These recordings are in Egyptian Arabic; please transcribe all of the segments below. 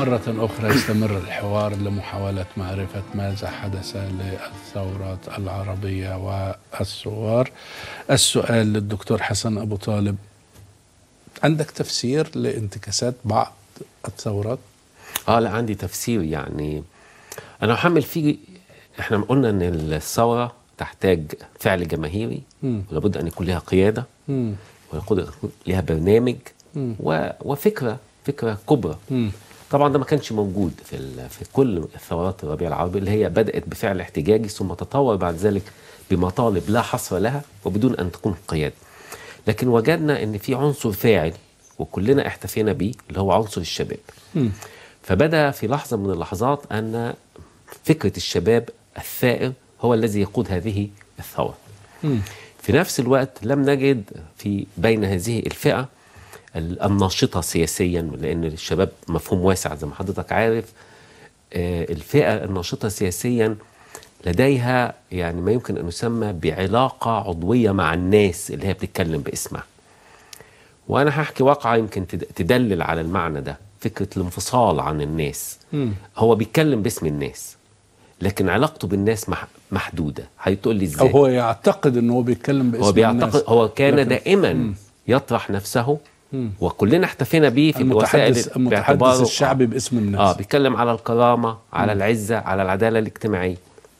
مرة أخرى يستمر الحوار لمحاولة معرفة ماذا حدث للثورات العربية والثوار السؤال للدكتور حسن أبو طالب عندك تفسير لانتكاسات بعض الثورات؟ اه لا عندي تفسير يعني انا محمل فيه احنا قلنا ان الثوره تحتاج فعل جماهيري مم. ولابد ان يكون لها قياده مم. ولابد أن يكون لها برنامج مم. و... وفكره فكره كبرى مم. طبعا ده ما كانش موجود في ال... في كل ثورات الربيع العربي اللي هي بدات بفعل احتجاجي ثم تطور بعد ذلك بمطالب لا حصر لها وبدون ان تكون قياده لكن وجدنا ان في عنصر فاعل وكلنا احتفينا بيه اللي هو عنصر الشباب مم. فبدا في لحظه من اللحظات ان فكره الشباب الثائر هو الذي يقود هذه الثوره. مم. في نفس الوقت لم نجد في بين هذه الفئه ال- الناشطه سياسيا لان الشباب مفهوم واسع زي ما حضرتك عارف آه، الفئه الناشطه سياسيا لديها يعني ما يمكن ان يسمى بعلاقه عضويه مع الناس اللي هي بتتكلم باسمها. وانا هحكي واقعه يمكن تد- تدلل على المعنى ده فكره الانفصال عن الناس مم. هو بيتكلم باسم الناس لكن علاقته بالناس مح محدوده هتقول لي أو ازاي هو يعتقد أنه هو بيتكلم باسم هو بيعتقد الناس. هو كان لكن- دائما يطرح نفسه مم. وكلنا احتفينا بيه في الوسائل المتحدث المتحدث باعتباره- الشعبي باسم الناس اه بيتكلم على الكرامه على العزه على العداله الاجتماعيه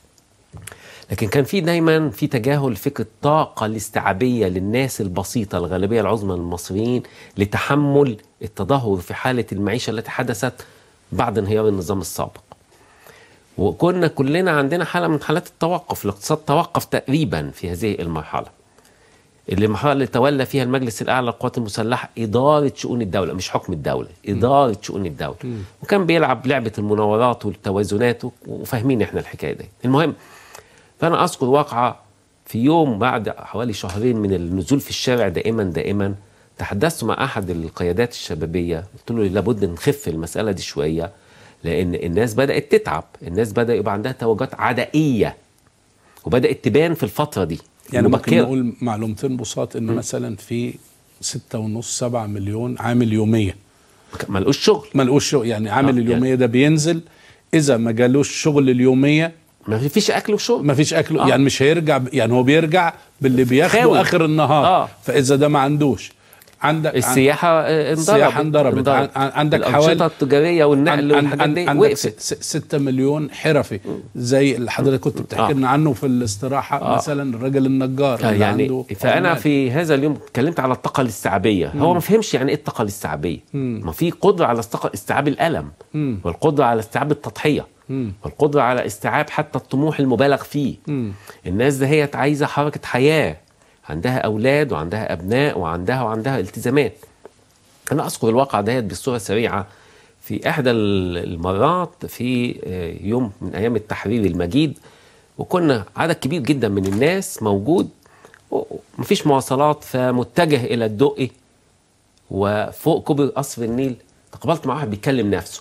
لكن كان في دايما في تجاهل فكره الطاقه الاستيعابيه للناس البسيطه الغالبيه العظمى من المصريين لتحمل التدهور في حاله المعيشه التي حدثت بعد انهيار النظام السابق وكنا كلنا عندنا حاله من حالات التوقف الاقتصاد توقف تقريبا في هذه المرحله اللي المرحله اللي تولى فيها المجلس الاعلى للقوات المسلحه اداره شؤون الدوله مش حكم الدوله اداره شؤون الدوله وكان بيلعب لعبه المناورات والتوازنات و- وفاهمين احنا الحكايه دي المهم فانا اذكر واقعه في يوم بعد حوالي شهرين من النزول في الشارع دائما دائما تحدثت مع احد القيادات الشبابيه قلت له لابد نخف المساله دي شويه لان الناس بدات تتعب الناس بدا يبقى عندها توجهات عدائيه وبدات تبان في الفتره دي يعني ممكن مبكرة. نقول معلومتين بساط ان مثلا في ستة ونص سبعة مليون عامل يومية ما لقوش شغل ما لقوش شغل يعني عامل آه، اليومية ده بينزل إذا ما جالوش شغل اليومية ما فيش اكل وشرب ما فيش أكل آه. يعني مش هيرجع ب- يعني هو بيرجع باللي بياخده خاوي. آخر النهار آه. فإذا ده ما عندوش عندك السياحه آه، انضربت السياحة انضربت. عن- عن- عندك الانشطه حوالي- التجاريه والنقل عن- والحاجات عن- دي عندك وقفت س- س- ستة مليون حرفي زي اللي حضرتك كنت بتحكي آه. لنا عنه في الاستراحة آه. مثلا الراجل النجار آه اللي يعني عنده فانا عمال. في هذا اليوم اتكلمت على الطاقه الاستيعابيه هو ما فهمش يعني ايه الطاقه الاستيعابيه ما في قدره على استق- استيعاب الالم مم. والقدره على استيعاب التضحيه مم. والقدره على استيعاب حتى الطموح المبالغ فيه مم. الناس دهيت عايزه حركه حياه عندها اولاد وعندها ابناء وعندها وعندها التزامات انا اذكر الواقع دهيت بصوره سريعه في احدى ال- المرات في آه، يوم من ايام التحرير المجيد وكنا عدد كبير جدا من الناس موجود ومفيش مواصلات فمتجه الى الدقي وفوق كوبري قصر النيل تقابلت مع واحد بيكلم نفسه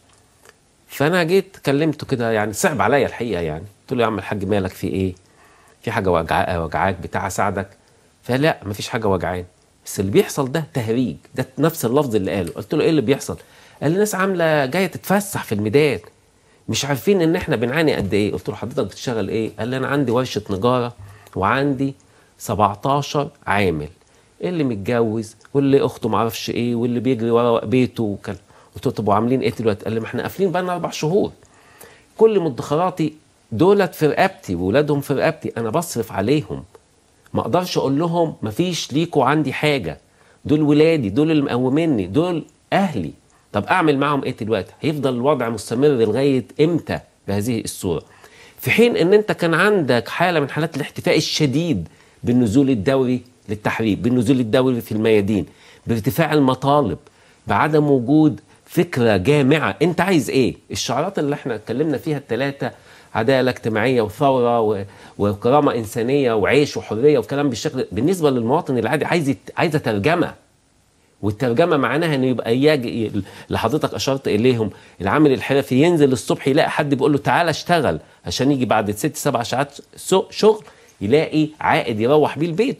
فانا جيت كلمته كده يعني صعب عليا الحقيقه يعني قلت له يا عم الحاج مالك في ايه في حاجه وجع وجعاك بتاع اساعدك فلا مفيش حاجه وجعان بس اللي بيحصل ده تهريج ده نفس اللفظ اللي قاله قلت له ايه اللي بيحصل قال لي ناس عامله جايه تتفسح في الميدان مش عارفين ان احنا بنعاني قد ايه قلت له حضرتك بتشتغل ايه قال لي انا عندي ورشه نجاره وعندي 17 عامل اللي متجوز واللي اخته معرفش ايه واللي بيجري ورا بيته وكل قلت له طب وعاملين ايه دلوقتي قال لي ما احنا قافلين بقالنا اربع شهور كل مدخراتي دولت في رقبتي وولادهم في رقبتي انا بصرف عليهم ما اقدرش اقول لهم مفيش ليكوا عندي حاجه دول ولادي دول اللي مقوميني دول اهلي طب اعمل معاهم ايه دلوقتي هيفضل الوضع مستمر لغايه امتى بهذه الصوره في حين ان انت كان عندك حاله من حالات الاحتفاء الشديد بالنزول الدوري للتحرير بالنزول الدوري في الميادين بارتفاع المطالب بعدم وجود فكره جامعه انت عايز ايه الشعارات اللي احنا اتكلمنا فيها الثلاثه عداله اجتماعيه وثوره و... وكرامه انسانيه وعيش وحريه وكلام بالشكل بالنسبه للمواطن العادي عايز يت... عايزه ترجمه والترجمه معناها انه يبقى يجي اللي حضرتك اشرت اليهم العامل الحرفي ينزل الصبح يلاقي حد بيقول له تعالى اشتغل عشان يجي بعد ست سبع ساعات سو- شغل يلاقي عائد يروح بيه لبيته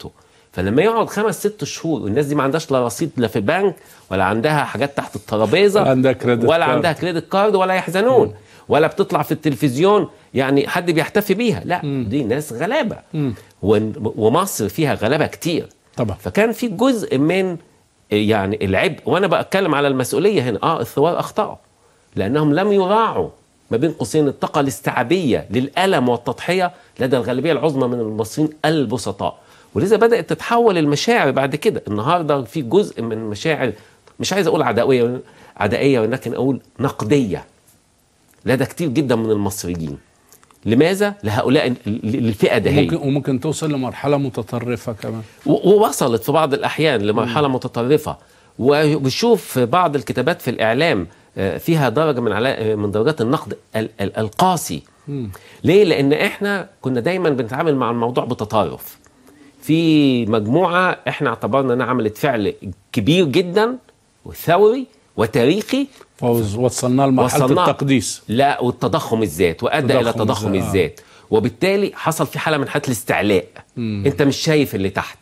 فلما يقعد خمس ست شهور والناس دي ما عندهاش لا رصيد لا في بنك ولا عندها حاجات تحت الترابيزه ولا عندها كريدت ولا كارد. عندها كريدت كارد ولا يحزنون ولا بتطلع في التلفزيون يعني حد بيحتفي بيها لا دي ناس غلابه ون- ومصر فيها غلابه كتير طبعا فكان في جزء من يعني العبء وانا بتكلم على المسؤوليه هنا اه الثوار اخطاوا لانهم لم يراعوا ما بين قوسين الطاقه الاستيعابيه للالم والتضحيه لدى الغالبيه العظمى من المصريين البسطاء ولذا بدات تتحول المشاعر بعد كده النهارده في جزء من المشاعر مش عايز اقول عدائيه عدائيه ولكن اقول نقديه لدى كتير جدا من المصريين لماذا لهؤلاء ال- ال- الفئه ده وممكن وممكن توصل لمرحله متطرفه كمان و- ووصلت في بعض الأحيان لمرحلة متطرفة وبشوف في بعض الكتابات في الإعلام آه، فيها درجة من علا- من درجات النقد ال- ال- القاسي ليه؟ لأن إحنا كنا دايما بنتعامل مع الموضوع بتطرف في مجموعة إحنا اعتبرنا إنها عملت فعل كبير جدا وثوري وتاريخي فوصلنا لمرحله وصلنا- التقديس لا والتضخم الذات وادى الى تضخم تضخم الذات، آه. الذات وبالتالي حصل في حاله من حالات الاستعلاء انت مش شايف اللي تحت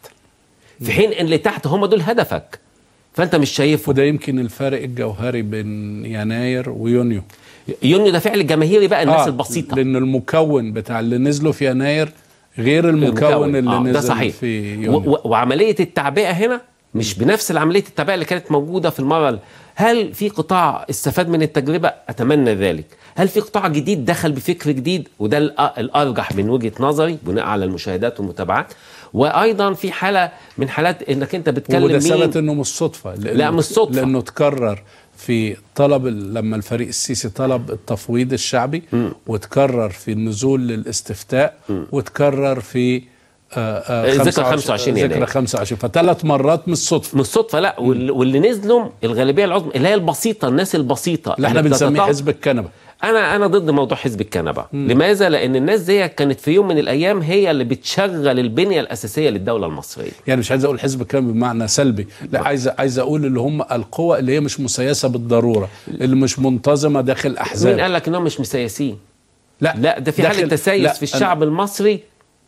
في حين ان اللي تحت هم دول هدفك فانت مش شايفه وده يمكن الفارق الجوهري بين يناير ويونيو يونيو ده فعل جماهيري بقى الناس آه، البسيطه لان المكون بتاع اللي نزلوا في يناير غير المكون اللي آه، نزل ده صحيح في و- يونيو و- وعمليه التعبئه هنا مش بنفس العمليه التعبئه اللي كانت موجوده في المره ال- هل في قطاع استفاد من التجربه اتمنى ذلك هل في قطاع جديد دخل بفكر جديد وده الأ- الارجح من وجهه نظري بناء على المشاهدات والمتابعات وايضا في حاله من حالات انك انت بتكلم وده مين ثبت انه مش صدفه لأنه لا، مش صدفة. لانه تكرر في طلب ال- لما الفريق السيسي طلب التفويض الشعبي وتكرر في النزول للاستفتاء وتكرر في آه، آه، ذكرى 25 25 يناير. ذكرى 25 فثلاث مرات مش صدفه مش صدفه لا وال- واللي نزلوا الغالبيه العظمى اللي هي البسيطه الناس البسيطه اللي احنا اللي بنسميه بتتطاول- حزب الكنبه انا انا ضد موضوع حزب الكنبه لماذا لان الناس دي كانت في يوم من الايام هي اللي بتشغل البنيه الاساسيه للدوله المصريه يعني مش عايز اقول حزب الكنبه بمعنى سلبي لا عايز عايز اقول اللي هم القوى اللي هي مش مسيسه بالضروره اللي مش منتظمه داخل مين احزاب قال لك انهم مش مسيسين لا لا ده في داخل- حاله تسيس لا، في الشعب المصري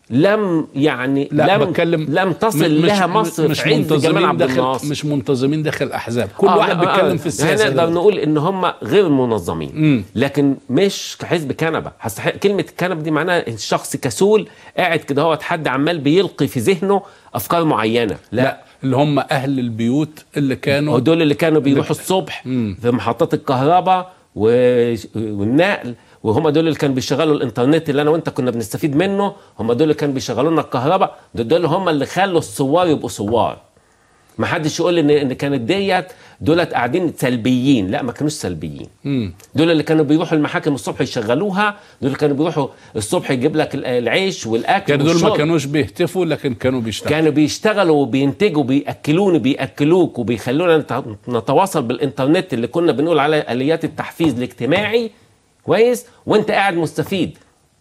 لم يعني لا لم بتكلم لم تصل م- مش- لها مصر مش في عز جمال منتظمين عبد داخل الناصر مش منتظمين داخل احزاب كل آه، واحد لا، آه، بيتكلم في السياسه نقدر دلوقتي. نقول ان هم غير منظمين لكن مش كحزب كنبه هستحق كلمه كنبه دي معناها الشخص كسول قاعد كده هو حد عمال بيلقي في ذهنه افكار معينه لا, لا اللي هم اهل البيوت اللي كانوا ودول اللي كانوا بيروحوا الصبح في محطات الكهرباء و- والنقل وهم دول اللي كانوا بيشغلوا الانترنت اللي انا وانت كنا بنستفيد منه هم دول اللي كانوا بيشغلوا لنا الكهرباء دول, دول هم اللي خلوا الثوار يبقوا ثوار ما حدش يقول ان ان كانت ديت دولت قاعدين سلبيين لا ما كانوش سلبيين دول اللي كانوا بيروحوا المحاكم الصبح يشغلوها دول اللي كانوا بيروحوا الصبح يجيب لك ال- العيش والاكل كانوا دول ما والشرب. كانوش بيهتفوا لكن كانوا بيشتغلوا كانوا بيشتغلوا وبينتجوا بياكلوني بياكلوك وبيخلونا نت- نتواصل بالانترنت اللي كنا بنقول على اليات التحفيز الاجتماعي كويس وانت قاعد مستفيد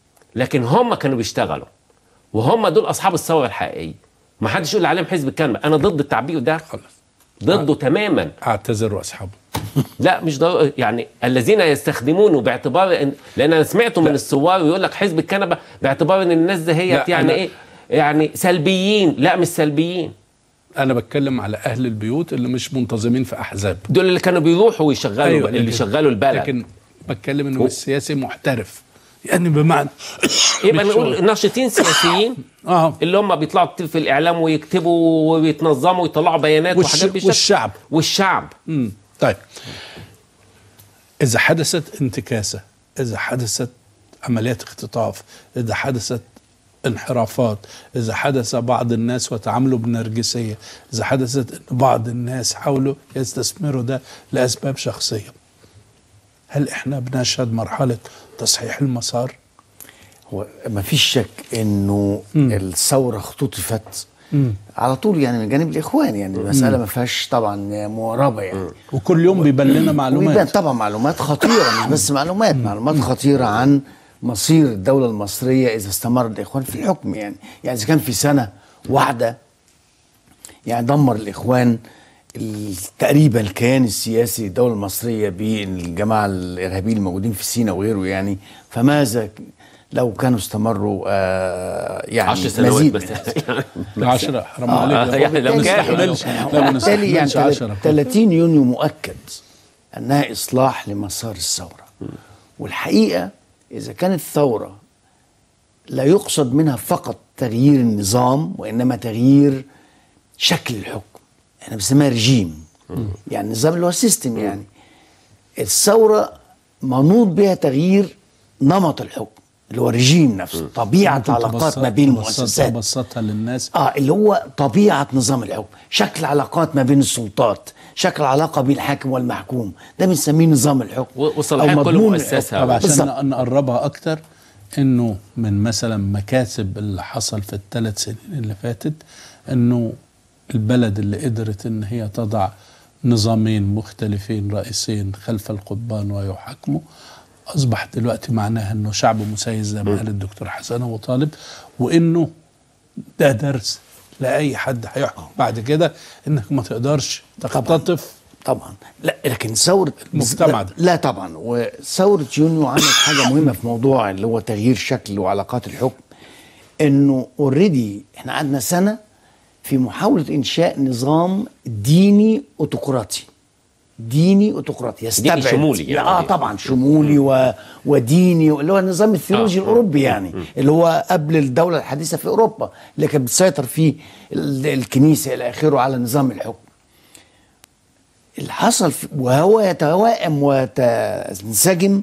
لكن هم كانوا بيشتغلوا وهم دول اصحاب الثوره الحقيقيه ما حدش يقول عليهم حزب الكلمه انا ضد التعبير ده خلاص ضده تماما اعتذر واصحابه لا مش ضروري يعني الذين يستخدمونه باعتبار ان لان انا سمعته من الثوار ويقول لك حزب الكنبه باعتبار ان الناس دي هي لا، يعني أنا- ايه يعني سلبيين لا مش سلبيين انا بتكلم على اهل البيوت اللي مش منتظمين في احزاب دول اللي كانوا بيروحوا ويشغلوا أيوة اللي لكن- شغلوا البلد لكن بتكلم انه مش سياسي محترف يعني بمعنى يبقى مش نقول شغل. ناشطين سياسيين اه اللي هم بيطلعوا كتير في الاعلام ويكتبوا ويتنظموا ويطلعوا بيانات والش... وحاجات بالشكل والشعب والشعب مم. طيب إذا حدثت انتكاسة إذا حدثت عمليات اختطاف إذا حدثت انحرافات إذا حدث بعض الناس وتعاملوا بنرجسية إذا حدثت أن بعض الناس حاولوا يستثمروا ده لأسباب شخصية هل إحنا بنشهد مرحلة تصحيح المسار؟ هو ما فيش شك انه الثوره اختطفت على طول يعني من جانب الاخوان يعني المساله ما فيهاش طبعا مواربه يعني وكل يوم بيبان لنا ويبان معلومات طبعا معلومات خطيره مش بس معلومات معلومات خطيره عن مصير الدوله المصريه اذا استمر الاخوان في الحكم يعني يعني اذا كان في سنه واحده يعني دمر الاخوان ال- تقريبا الكيان السياسي للدوله المصريه بالجماعه الارهابيين الموجودين في سيناء وغيره يعني فماذا لو كانوا استمروا آه يعني 10 سنوات مزيد بس من يعني 10 حرام آه، عليك يعني لو ما كان- نستحملش لا ما بالتالي يعني نستحملش 10 30 يونيو مؤكد انها اصلاح لمسار الثوره والحقيقه اذا كانت ثوره لا يقصد منها فقط تغيير النظام وانما تغيير شكل الحكم احنا بنسميها رجيم يعني النظام اللي هو سيستم يعني الثوره منوط بها تغيير نمط الحكم اللي هو الرجيم نفسه طبيعه ممكن العلاقات تبسط- ما بين تبسط- المؤسسات تبسطها للناس اه اللي هو طبيعه نظام الحكم شكل علاقات ما بين السلطات شكل علاقه بين الحاكم والمحكوم ده بنسميه نظام الحكم و- وصلاحيات أو كل مضمون مؤسسة. الحكم. طب عشان بالظبط. ن- نقربها اكتر انه من مثلا مكاسب اللي حصل في الثلاث سنين اللي فاتت انه البلد اللي قدرت ان هي تضع نظامين مختلفين رئيسين خلف القضبان ويحاكموا اصبح دلوقتي معناها انه شعب مسيس زي ما قال الدكتور حسن ابو طالب وانه ده درس لاي حد هيحكم بعد كده انك ما تقدرش تختطف طبعا لا لكن ثوره المجتمع لا, ده. لا طبعا وثوره يونيو عملت حاجه مهمه في موضوع اللي هو تغيير شكل وعلاقات الحكم انه اوريدي احنا قعدنا سنه في محاوله انشاء نظام ديني اوتقراطي ديني اوتقراطي يستبعد شمولي يعني. اه طبعا شمولي و... وديني اللي هو النظام الثيولوجي آه. الاوروبي يعني اللي هو قبل الدوله الحديثه في اوروبا اللي كانت بتسيطر فيه ال- الكنيسه الى اخره على نظام الحكم اللي حصل في وهو يتوائم وينسجم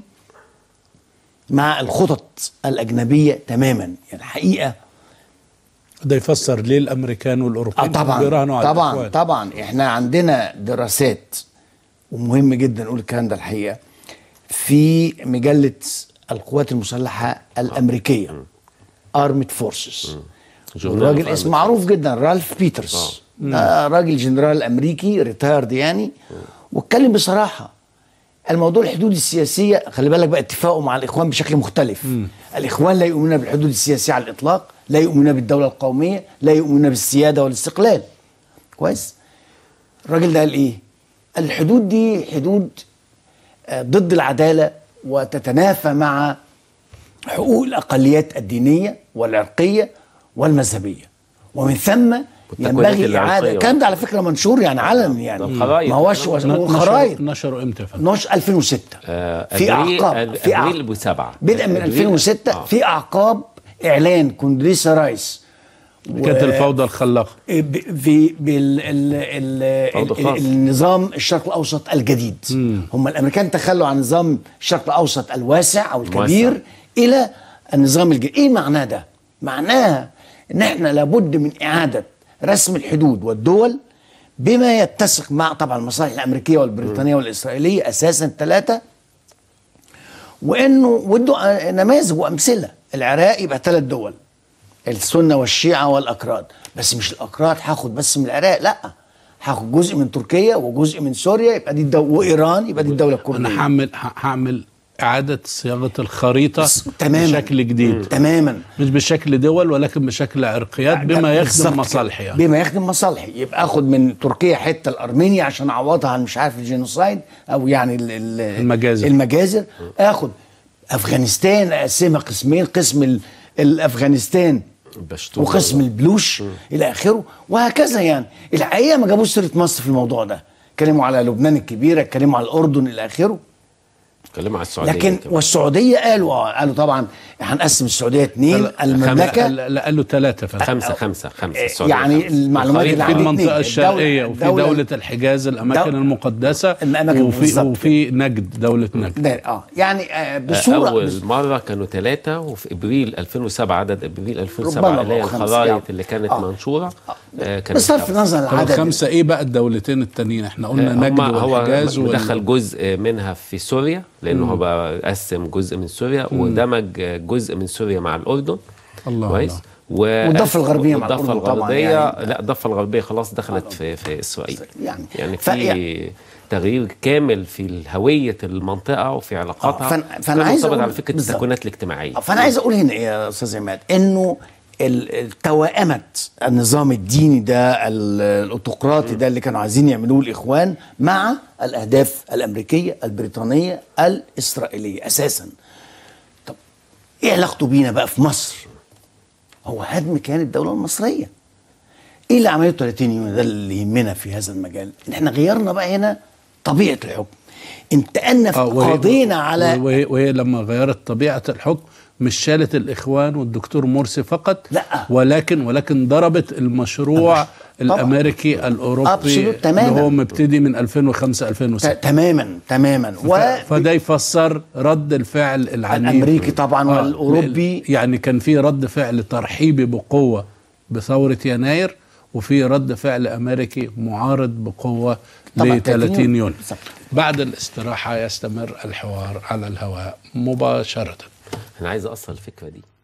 مع الخطط الاجنبيه تماما يعني الحقيقه ده يفسر ليه الامريكان اه والاوروبيين طبعا بيراهنوا على طبعا الإخوان. طبعا احنا عندنا دراسات ومهم جدا نقول الكلام ده الحقيقه في مجله القوات المسلحه الامريكيه ارمد فورسز جورنال الراجل of اسمه Armed معروف جدا رالف بيترز ده راجل جنرال امريكي ريتايرد يعني واتكلم بصراحه الموضوع الحدود السياسيه خلي بالك بقى اتفاقه مع الاخوان بشكل مختلف الاخوان لا يؤمنون بالحدود السياسيه على الاطلاق لا يؤمنون بالدوله القوميه لا يؤمنون بالسياده والاستقلال كويس الراجل ده قال ايه قال الحدود دي حدود آه، ضد العداله وتتنافى مع حقوق الاقليات الدينيه والعرقيه والمذهبيه ومن ثم والتكوينات ينبغي العرقية اعاده الكلام ده على فكره منشور يعني علنا يعني الخرايط. ما هوش نشروا- خرايط نشروا امتى يا فندم؟ نشر 2006 آه، في أبريل- اعقاب في ابريل أعقاب بسبعة بدءا من أبريل- 2006 آه. في اعقاب اعلان كوندريسا رايس كانت الفوضى الخلاقه ب- في بال ال ال فوضى ال خاص. النظام الشرق الاوسط الجديد هم الامريكان تخلوا عن نظام الشرق الاوسط الواسع او الكبير الواسع. الى النظام الجديد ايه معناه ده معناها ان احنا لابد من اعاده رسم الحدود والدول بما يتسق مع طبعا المصالح الامريكيه والبريطانيه والاسرائيليه اساسا ثلاثه وانه وده نماذج وامثله العراق يبقى ثلاث دول السنه والشيعه والاكراد بس مش الاكراد هاخد بس من العراق لا هاخد جزء من تركيا وجزء من سوريا يبقى دي الدولة وايران يبقى دي الدوله الكرديه انا هعمل ه- هعمل اعاده صياغه الخريطه بس- تماما بشكل جديد تماما مش بشكل دول ولكن بشكل عرقيات بما بالظبط يخدم كده. مصالحي يعني بما يخدم مصالحي يبقى اخد من تركيا حته الارمينيا عشان اعوضها عن مش عارف الجينوسايد او يعني ال- ال- المجازر. المجازر اخد افغانستان اقسمها قسمين قسم ال- الافغانستان البشتون وقسم البلوش الى اخره وهكذا يعني الحقيقه ما جابوش سيره مصر في الموضوع ده اتكلموا على لبنان الكبيره اتكلموا على الاردن الى اخره اتكلموا على السعوديه لكن كمان. والسعوديه قالوا اه قالوا طبعا هنقسم السعوديه اثنين المملكه لا لا قالوا ثلاثه فندم خمسة خمسة خمسة السعودية يعني خمسة. المعلومات الخريطة اللي في عندي المنطقه اتنين. الشرقيه الدولة- وفي الدولة- دوله الحجاز الاماكن دو- المقدسه الأماكن وفي بالظبط. وفي نجد دوله نجد ده اه يعني آه بصوره أول بص- مرة كانوا ثلاثة وفي إبريل 2007 عدد إبريل 2007 ربما اللي هي بقوا خمسة، الخرائط يعني. اللي كانت آه. منشورة آه، كانت بصرف خمسة. النظر عن طب العدد الخمسه ايه بقى الدولتين التانيين احنا قلنا هم نجد هو والحجاز وال- دخل جزء منها في سوريا لانه هو قسم جزء من سوريا ودمج جزء من سوريا مع الاردن الله كويس الله. و- والضفة الغربية مع والضفة الأردن طبعاً الغربية يعني. لا الضفة الغربية خلاص دخلت في في إسرائيل يعني. يعني ف- في تغيير كامل في هوية المنطقة وفي علاقاتها آه، فأنا- فأنا كان عايز مرتبط أقول- على فكرة بالظبط. التكوينات الاجتماعية فانا عايز اقول هنا ايه يا استاذ عماد انه ال- ال- توائمت النظام الديني ده ال- الاوتقراطي ده اللي كانوا عايزين يعملوه الاخوان مع الاهداف الامريكيه البريطانيه الاسرائيليه اساسا طب ايه علاقته بينا بقى في مصر هو هدم كيان الدوله المصريه ايه اللي عملته 30 يونيو ده اللي يهمنا في هذا المجال ان احنا غيرنا بقى هنا طبيعه الحكم انتقلنا في آه، وهي- قضينا على وهي, وهي لما غيرت طبيعه الحكم مش شالت الاخوان والدكتور مرسي فقط لا. ولكن ولكن ضربت المشروع طبعا. الامريكي الاوروبي Absolute تماماً. اللي هو مبتدي من 2005 2006 ت- تماما تماما و ف- فده يفسر رد الفعل العنيف الأمريكي طبعاً والأوروبي. يعني كان في رد فعل ترحيبي بقوه بثوره يناير وفي رد فعل امريكي معارض بقوه طبعاً ل 30 يونيو بالظبط. بعد الاستراحه يستمر الحوار على الهواء مباشره انا عايز اوصل الفكره دي